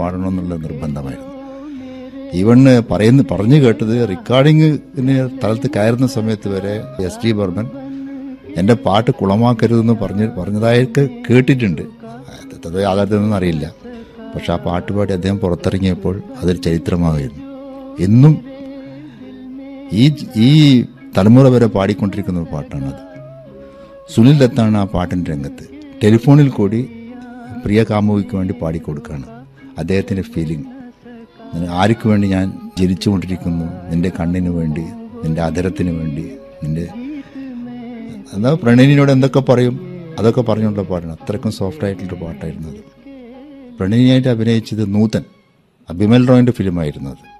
പാടണമെന്നുള്ള നിർബന്ധമായിരുന്നു ഈവണ് പറയുന്ന പറഞ്ഞു കേട്ടത് റെക്കോർഡിങ്ങിന് സ്ഥലത്ത് കയറുന്ന സമയത്ത് വരെ എസ് ടി ബർമൻ എൻ്റെ പാട്ട് കുളമാക്കരുതെന്ന് പറഞ്ഞ് പറഞ്ഞതായിട്ട് കേട്ടിട്ടുണ്ട് അത് യാഥാർത്ഥ്യമൊന്നും അറിയില്ല പക്ഷെ ആ പാട്ട് പാടി അദ്ദേഹം പുറത്തിറങ്ങിയപ്പോൾ അതൊരു ചരിത്രമായിരുന്നു എന്നും ഈ ഈ തലമുറ വരെ പാടിക്കൊണ്ടിരിക്കുന്ന ഒരു പാട്ടാണത് സുനിൽ ദത്താണ് ആ പാട്ടിൻ്റെ രംഗത്ത് ടെലിഫോണിൽ കൂടി പ്രിയ കാമുകിക്ക് വേണ്ടി പാടിക്കൊടുക്കുകയാണ് അദ്ദേഹത്തിൻ്റെ ഫീലിംഗ് ആർക്ക് വേണ്ടി ഞാൻ ജനിച്ചുകൊണ്ടിരിക്കുന്നു നിന്റെ കണ്ണിന് വേണ്ടി നിന്റെ അതരത്തിന് വേണ്ടി നിന്റെ എന്താ പ്രണയിനിയോട് എന്തൊക്കെ പറയും അതൊക്കെ പറഞ്ഞുള്ള പാട്ടാണ് അത്രയ്ക്കും സോഫ്റ്റ് ആയിട്ടുള്ളൊരു പാട്ടായിരുന്നു അത് പ്രണയിനിയായിട്ട് അഭിനയിച്ചത് നൂതൻ അഭിമൽ റോയിൻ്റെ ഫിലിമായിരുന്നു അത്